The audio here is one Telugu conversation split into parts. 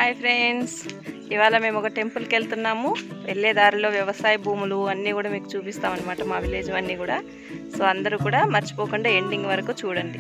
హాయ్ ఫ్రెండ్స్ ఇవాళ మేము ఒక టెంపుల్కి వెళ్తున్నాము వెళ్ళే దారిలో వ్యవసాయ భూములు అన్నీ కూడా మీకు చూపిస్తాం అనమాట మా విలేజ్ అన్నీ కూడా సో అందరూ కూడా మర్చిపోకుండా ఎండింగ్ వరకు చూడండి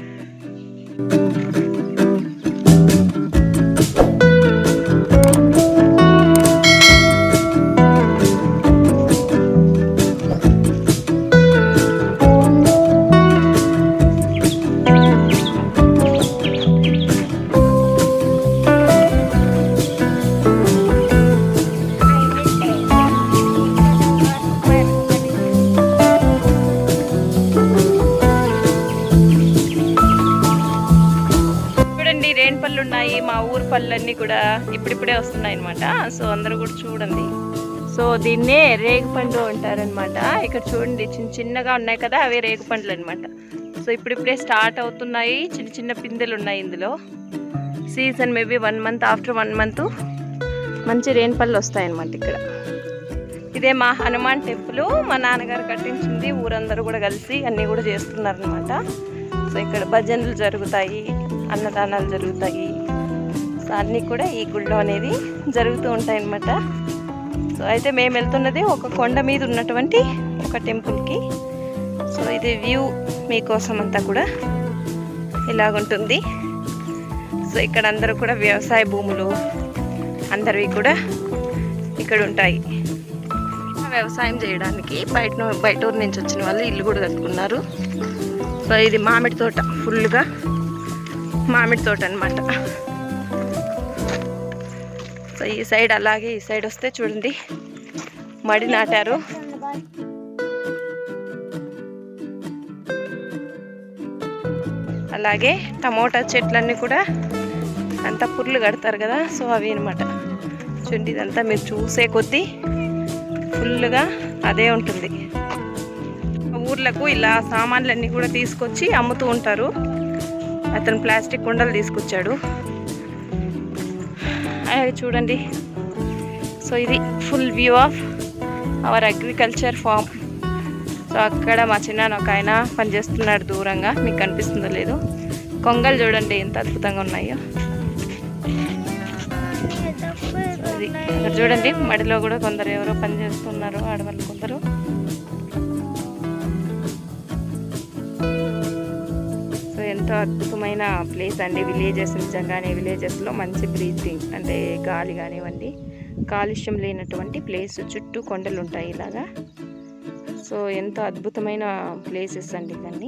చూడండి రేణి పళ్ళు ఉన్నాయి మా ఊరు పళ్ళన్నీ కూడా ఇప్పుడిప్పుడే వస్తున్నాయి అనమాట సో అందరూ కూడా చూడండి సో దీన్నే రేగు పండు అంటారనమాట ఇక్కడ చూడండి చిన్న చిన్నగా ఉన్నాయి కదా అవి రేగు పండ్లు అనమాట సో ఇప్పుడిప్పుడే స్టార్ట్ అవుతున్నాయి చిన్న చిన్న పిందెలు ఉన్నాయి ఇందులో season maybe one month after one month మంచి రేణి పళ్ళు వస్తాయి అనమాట ఇక్కడ ఇదే మా హనుమాన్ టెంపుల్ మా నాన్నగారు కట్టించింది ఊరందరూ కూడా కలిసి అన్నీ కూడా చేస్తున్నారనమాట సో ఇక్కడ భజనలు జరుగుతాయి అన్నదానాలు జరుగుతాయి సో అన్నీ కూడా ఈ గుళ్ళో అనేది జరుగుతూ ఉంటాయి అన్నమాట సో అయితే మేము వెళ్తున్నది ఒక కొండ మీద ఉన్నటువంటి ఒక టెంపుల్కి సో ఇది వ్యూ మీకోసం అంతా కూడా ఇలాగుంటుంది సో ఇక్కడ అందరూ కూడా వ్యవసాయ భూములు అందరివి కూడా ఇక్కడ ఉంటాయి వ్యవసాయం చేయడానికి బయట ను- బయట ఊరు నుంచి వచ్చిన వాళ్ళు ఇల్లు కూడా కట్టుకున్నారు సో ఇది మామిడి తోట ఫుల్గా మామిడి తోట అనమాట సో ఈ సైడ్ అలాగే ఈ సైడ్ వస్తే చూడండి మడి నాటారు అలాగే టమోటా చెట్లన్నీ కూడా అంతా పుర్లు కడతారు కదా సో అవి అనమాట చూడండి ఇదంతా మీరు చూసే కొద్దీ ఫుల్గా అదే ఉంటుంది ఊర్లకు ఇలా సామాన్లన్నీ కూడా తీసుకొచ్చి అమ్ముతూ ఉంటారు అతను ప్లాస్టిక్ కుండలు తీసుకొచ్చాడు అవి చూడండి సో ఇది full view of our agriculture farm so అక్కడ మా చిన్న ఒక ఆయన పనిచేస్తున్నాడు దూరంగా మీకు కనిపిస్తుందో లేదు కొంగలు చూడండి ఎంత అద్భుతంగా ఉన్నాయో అది ఇక్కడ చూడండి మడిలో కూడా కొందరు ఎవరో పని చేస్తున్నారు ఆడవాళ్ళు కొందరు సో ఎంతో అద్భుతమైన ప్లేస్ అండి విలేజెస్ నిజంగానే విలేజెస్లో మంచి బ్రీతింగ్ అంటే గాలి కానివ్వండి కాలుష్యం లేనటువంటి ప్లేస్ చుట్టూ కొండలు ఉంటాయి ఇలాగా సో ఎంతో అద్భుతమైన ప్లేసెస్ అండి ఇవన్నీ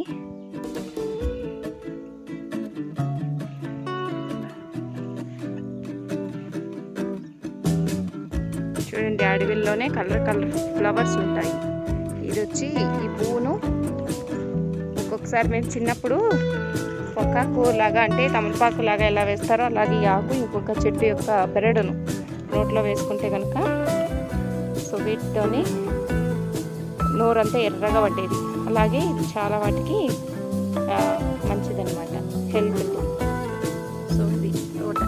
చూడండి అడవిల్లోనే కలర్ కలర్ ఫ్లవర్స్ ఉంటాయి ఇది వచ్చి ఈ పువ్వును ఒక్కొక్కసారి మేము చిన్నప్పుడు పొక్కాకు లాగా అంటే తమలపాకు లాగా ఎలా వేస్తారో అలాగే ఈ ఆకు ఇంకొక చెట్టు యొక్క పెరడును నోట్లో వేసుకుంటే కనుక సో వీటితోని నోరంతా ఎర్రగా పట్టేది అలాగే ఇది చాలా వాటికి ఆ, మంచిదన్నమాట హెల్త్కి సో ఇది తోట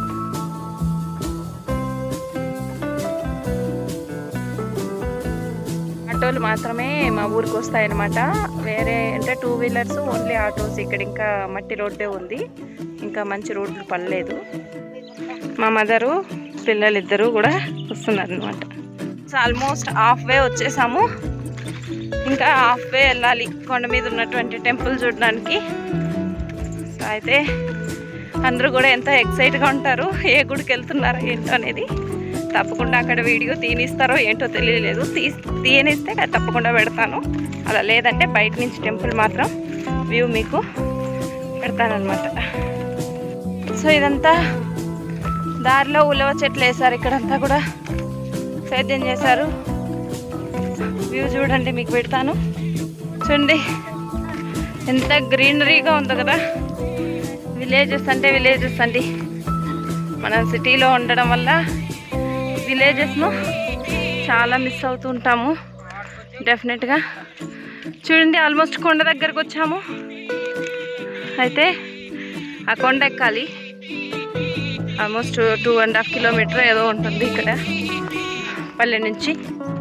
ఆటోలు మాత్రమే మా ఊరికి వస్తాయన్నమాట వేరే అంటే టూ వీలర్స్ ఓన్లీ ఆటోస్ ఇక్కడ ఇంకా మట్టి రోడ్డే ఉంది ఇంకా మంచి రోడ్లు పడలేదు మా మదరు పిల్లలిద్దరూ కూడా వస్తున్నారు అనమాట సో ఆల్మోస్ట్ హాఫ్ వే వచ్చేసాము ఇంకా హాఫ్ వే వెళ్ళాలి కొండ మీద ఉన్నటువంటి టెంపుల్ చూడడానికి సో అయితే అందరూ కూడా ఎంతో ఎక్సైట్గా ఉంటారు ఏ గుడికి వెళ్తున్నారో ఏంటో అనేది తప్పకుండా అక్కడ వీడియో తీనిస్తారో ఏంటో తెలియలేదు తీ తీయనిస్తే అది తప్పకుండా పెడతాను అలా లేదంటే బయట నుంచి టెంపుల్ మాత్రం వ్యూ మీకు పెడతానమాట సో ఇదంతా దారిలో ఉలవ చెట్లు వేశారు ఇక్కడంతా కూడా సేద్యం చేశారు వ్యూ చూడండి మీకు పెడతాను చూడండి ఎంత గ్రీనరీగా ఉందో కదా విలేజెస్ అంటే విలేజెస్ అండి మనం సిటీలో ఉండడం వల్ల విలేజెస్ను చాలా మిస్ అవుతూ ఉంటాము డెఫినెట్గా చూడండి ఆల్మోస్ట్ కొండ దగ్గరకు వచ్చాము అయితే ఆ కొండ ఎక్కాలి almost two and half kilometre ఏదో ఉంటుంది ఇక్కడ పల్లె నుంచి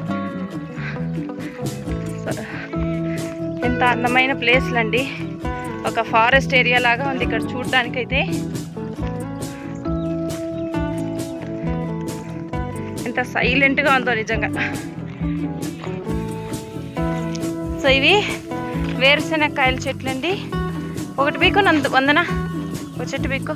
సో, ఎంత అందమైన ప్లేస్లు అండి ఒక ఫారెస్ట్ ఏరియా లాగా ఉంది ఇక్కడ చూడడానికైతే ఎంత సైలెంట్గా ఉందో నిజంగా సో ఇవి వేరుశెనక్కాయల చెట్లు అండి ఒకటి బీకు నందు వందన ఒక చెట్టు బీకు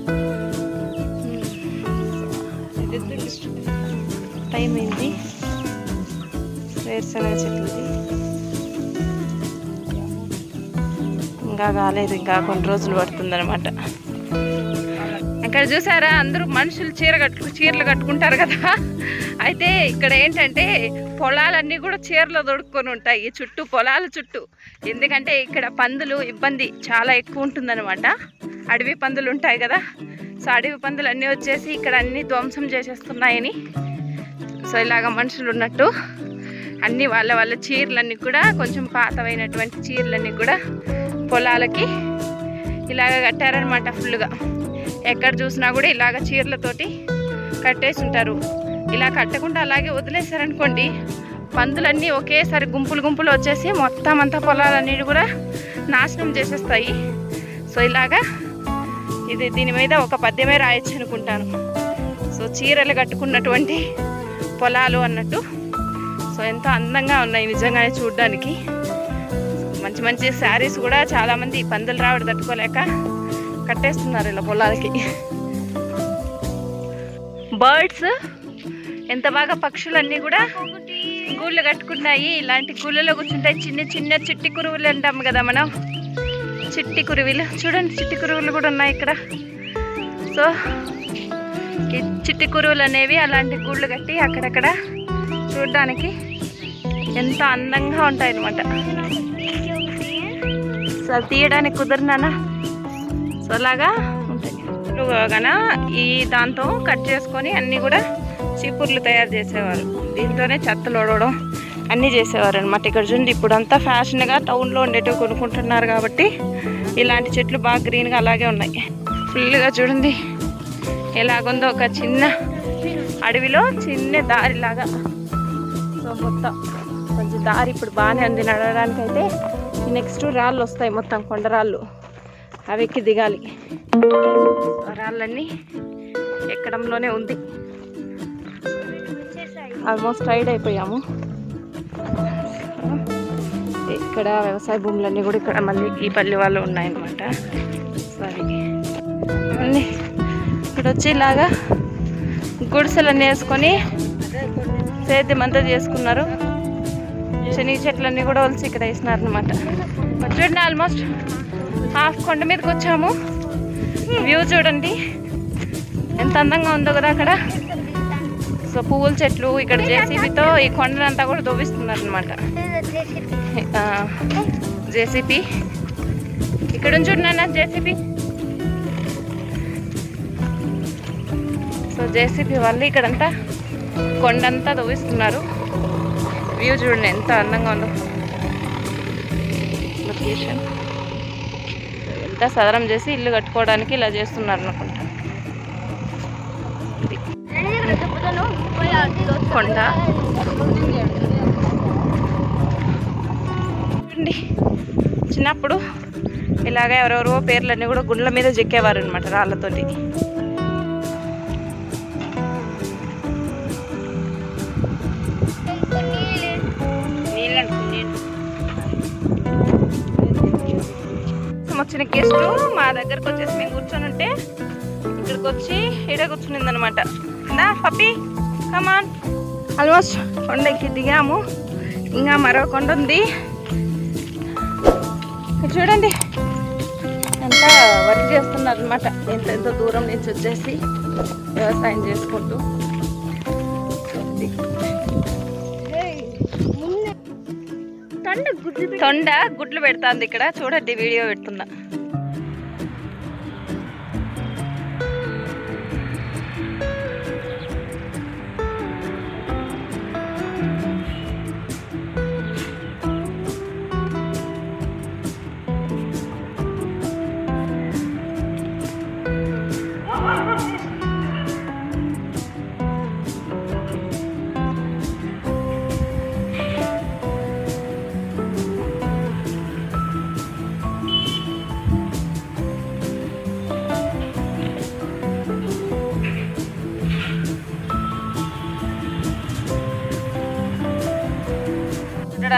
టైం అయింది వేరుశెనగ చెట్లుది ఇంకా కాలేదు ఇంకా కొన్ని రోజులు పడుతుందన్నమాట ఇక్కడ చూసారా అందరూ మనుషులు చీర కట్టు చీరలు కట్టుకుంటారు కదా అయితే ఇక్కడ ఏంటంటే పొలాలన్నీ కూడా చీరలో దొడుక్కొని ఉంటాయి చుట్టూ పొలాల చుట్టూ ఎందుకంటే ఇక్కడ పందులు ఇబ్బంది చాలా ఎక్కువ ఉంటుందన్నమాట అడవి పందులు ఉంటాయి కదా సో అడవి పందులు అన్నీ వచ్చేసి ఇక్కడ అన్ని ధ్వంసం చేసేస్తున్నాయని సో ఇలాగ మనుషులు ఉన్నట్టు అన్ని వాళ్ళ వాళ్ళ చీరలన్నీ కూడా కొంచెం పాతవైనటువంటి చీరలన్నీ కూడా పొలాలకి ఇలాగ కట్టారనమాట ఫుల్గా ఎక్కడ చూసినా కూడా ఇలాగ చీరలతోటి కట్టేసి ఉంటారు ఇలా కట్టకుండా అలాగే వదిలేశారనుకోండి పందులన్నీ ఒకేసారి గుంపులు గుంపులు వచ్చేసి మొత్తం అంతా పొలాలన్నీ కూడా నాశనం చేసేస్తాయి సో ఇలాగా ఇది దీని మీద ఒక పద్యమే రాయొచ్చు అనుకుంటాను సో చీరలు కట్టుకున్నటువంటి పొలాలు అన్నట్టు సో ఎంతో అందంగా ఉన్నాయి నిజంగానే చూడడానికి మంచి మంచి శారీస్ కూడా చాలామంది పందులు రావడం తట్టుకోలేక కట్టేస్తున్నారు ఇలా పొలాలకి బర్డ్స్ ఎంత బాగా పక్షులన్నీ కూడా గూళ్ళు కట్టుకున్నాయి ఇలాంటి గూళ్ళలో కూర్చుంటాయి చిన్న చిన్న చిట్టి కురువులు అంటాం కదా మనం చిట్టి కురువిలు చూడండి చిట్టి కురువులు కూడా ఉన్నాయి ఇక్కడ సో ఈ చిట్టి కురువులు అనేవి అలాంటి గూళ్ళు కట్టి అక్కడక్కడ చూడడానికి ఎంత అందంగా ఉంటాయి అనమాట సో అవి తీయడానికి కుదరనానా సో అలాగా ఉంటాయి గన ఈ దాంతో కట్ చేసుకొని అన్నీ కూడా చీపుర్లు తయారు చేసేవారు దీంతోనే చెత్తలు ఓడవడం అన్నీ చేసేవారు అనమాట ఇక్కడ చూడండి ఇప్పుడు అంతా ఫ్యాషన్గా టౌన్లో ఉండేటివి కొనుక్కుంటున్నారు కాబట్టి ఇలాంటి చెట్లు బాగా గ్రీన్గా అలాగే ఉన్నాయి ఫుల్గా చూడండి ఎలాగుందో ఒక చిన్న అడవిలో చిన్న దారిలాగా సో మొత్తం కొంచెం దారి ఇప్పుడు బాగానే ఉంది నడవడానికి అయితే నెక్స్ట్ రాళ్ళు వస్తాయి మొత్తం కొండరాళ్ళు అవి ఎక్కి దిగాలి ఆ రాళ్ళన్నీ ఎక్కడంలోనే ఉంది ఆల్మోస్ట్ టైడ్ అయిపోయాము ఇక్కడ వ్యవసాయ భూములన్నీ కూడా ఇక్కడ మళ్ళీ ఈ పల్లి వాళ్ళు ఉన్నాయన్నమాట సో అవి అన్నీ ఇక్కడ వచ్చి ఇలాగా గుడిసెలన్నీ వేసుకొని సేద్యం అంతా చేసుకున్నారు శనగ చెట్లన్నీ కూడా వలిసి ఇక్కడ వేసినారు అనమాట చూడండి ఆల్మోస్ట్ హాఫ్ కొండ మీదకి వచ్చాము వ్యూ చూడండి ఎంత అందంగా ఉందో కదా అక్కడ సో పువ్వుల చెట్లు ఇక్కడ జేసీబీతో ఈ కొండనంతా కూడా దోవిస్తున్నారు అనమాట జేసీబీ ఇక్కడ నుంచి చూడన్నా జేసీబీ సో జేసీబీ వాళ్ళు ఇక్కడంతా కొండంతా దోవిస్తున్నారు వ్యూ చూడండి ఎంత అందంగా ఉందో లొకేషన్ ఎంత సదరం చేసి ఇల్లు కట్టుకోవడానికి ఇలా చేస్తున్నారు అనుకుంటా ఇది కొండ చూడండి చిన్నప్పుడు ఇలాగ ఎవరెవరో పేర్లన్నీ కూడా గుండ్ల మీద చెక్కేవారు అనమాట రాళ్ళతోటి వచ్చిన గెస్ట్ మా దగ్గరకు వచ్చేసి మేము కూర్చొని ఉంటే ఇక్కడికి వచ్చి ఈడ కూర్చునింది అనమాట నా పప్పి కమాన్ ఆల్మోస్ట్ కొండకి దిగాము ఇంకా మరో కొండ ఉంది ఇక్కడ చూడండి ఎంత వర్క్ చేస్తున్నారు అనమాట ఎంత ఎంత దూరం నుంచి వచ్చేసి వ్యవసాయం చేసుకుంటూ తొండ గుడ్లు పెడుతుంది ఇక్కడ చూడండి వీడియో పెడుతున్నా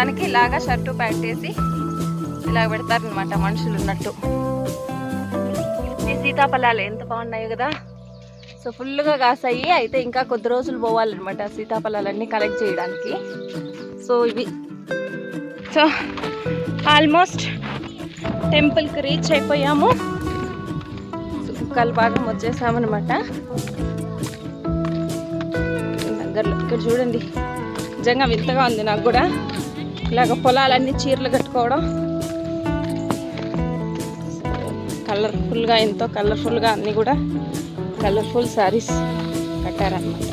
చేయడానికి ఇలాగా షర్టు ప్యాంట్ వేసి ఇలా పెడతారనమాట మనుషులు ఉన్నట్టు ఈ సీతాఫలాలు ఎంత బాగున్నాయి కదా సో ఫుల్గా కాసాయి అయితే ఇంకా కొద్ది రోజులు పోవాలన్నమాట సీతాఫలాలన్నీ కలెక్ట్ చేయడానికి సో ఇవి సో ఆల్మోస్ట్ టెంపుల్కి రీచ్ అయిపోయాము సుక్కల భాగం వచ్చేసామన్నమాట దగ్గరలో ఇక్కడ చూడండి నిజంగా వింతగా ఉంది నాకు కూడా ఇలాగ పొలాలన్నీ చీరలు కట్టుకోవడం కలర్ఫుల్గా ఎంతో కలర్ఫుల్గా అన్నీ కూడా కలర్ఫుల్ శారీస్ కట్టారనమాట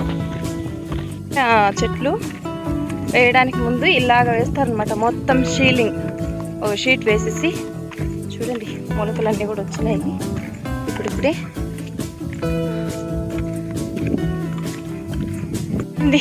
చెట్లు వేయడానికి ముందు ఇలాగ వేస్తారనమాట మొత్తం షీలింగ్ ఒక షీట్ వేసేసి చూడండి మొలకలన్నీ కూడా వచ్చినాయి ఇప్పుడిప్పుడే ఉంది.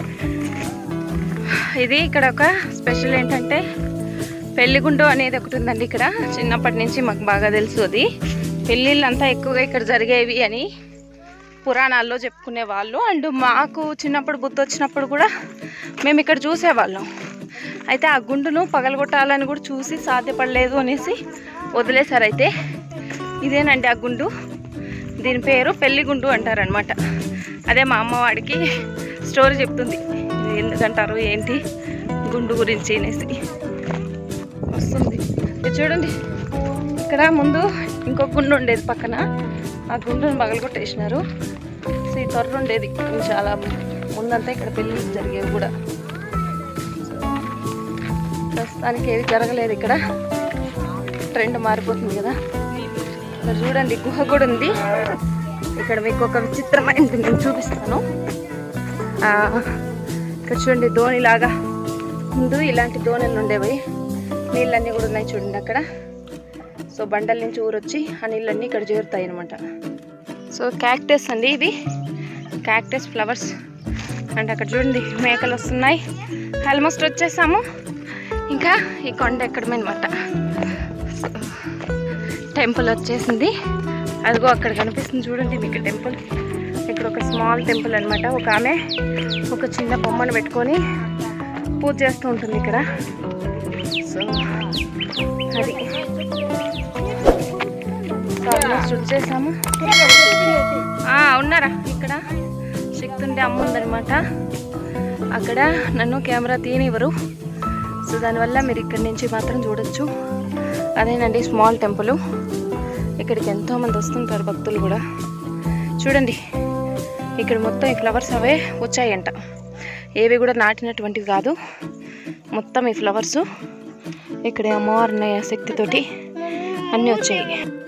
ఇది ఇక్కడ ఒక స్పెషల్ ఏంటంటే పెళ్లిగుండు అనేది ఒకటి ఉందండి ఇక్కడ చిన్నప్పటి నుంచి మాకు బాగా తెలుసు అది పెళ్ళిళ్ళు అంతా ఎక్కువగా ఇక్కడ జరిగేవి అని పురాణాల్లో చెప్పుకునే వాళ్ళు అండ్ మాకు చిన్నప్పుడు బుద్ధి వచ్చినప్పుడు కూడా మేము ఇక్కడ చూసేవాళ్ళం అయితే ఆ గుండును పగలగొట్టాలని కూడా చూసి సాధ్యపడలేదు అనేసి వదిలేశారు అయితే ఇదేనండి ఆ గుండు దీని పేరు పెళ్లి గుండు అంటారనమాట అదే మా అమ్మవాడికి స్టోరీ చెప్తుంది ఇది ఎందుకంటారు ఏంటి గుండు గురించి అనేసి వస్తుంది ఇది చూడండి ఇక్కడ ముందు ఇంకొక గుండు ఉండేది పక్కన ఆ గుండును పగలగొట్టేసినారు సో ఈ తొర్ర ఉండేది చాలా ముందంతా ఇక్కడ పెళ్ళి జరిగేవి కూడా ప్రస్తుతానికి ఏది జరగలేదు ఇక్కడ ట్రెండ్ మారిపోతుంది కదా ఇక్కడ చూడండి గుహ కూడా ఉంది ఇక్కడ మీకు ఒక విచిత్రమైనది నేను చూపిస్తాను ఆ, ఇక్కడ చూడండి దోణిలాగా ముందు ఇలాంటి దోణులు ఉండేవి నీళ్ళన్నీ కూడా ఉన్నాయి చూడండి అక్కడ సో బండల నుంచి ఊరొచ్చి ఆ నీళ్ళన్నీ ఇక్కడ చేరుతాయి అనమాట సో క్యాక్టస్ అండి ఇవి క్యాక్టస్ ఫ్లవర్స్ అండ్ అక్కడ చూడండి మేకలు వస్తున్నాయి ఆల్మోస్ట్ వచ్చేసాము ఇంకా ఈ కొండ ఎక్కడమే అనమాట టెంపుల్ వచ్చేసింది అదిగో అక్కడ కనిపిస్తుంది చూడండి మీకు టెంపుల్ ఇక్కడ ఒక స్మాల్ టెంపుల్ అన్నమాట ఒక ఆమె ఒక చిన్న బొమ్మను పెట్టుకొని పూజ చేస్తూ ఉంటుంది ఇక్కడ సో అది సో ఆల్మోస్ట్ వచ్చేసాము ఆ, ఉన్నారా ఇక్కడ శక్తుండే అమ్మ ఉందనమాట అక్కడ నన్ను కెమెరా తీయనివ్వరు సో దానివల్ల మీరు ఇక్కడి నుంచి మాత్రం చూడొచ్చు అదేనండి స్మాల్ టెంపుల్ ఇక్కడికి ఎంతోమంది వస్తుంటారు భక్తులు కూడా చూడండి ఇక్కడ మొత్తం ఈ ఫ్లవర్స్ అవే వచ్చాయంట ఏవి కూడా నాటినటువంటివి కాదు మొత్తం ఈ ఫ్లవర్స్ ఇక్కడ అమ్మవారి శక్తితోటి అన్నీ వచ్చాయి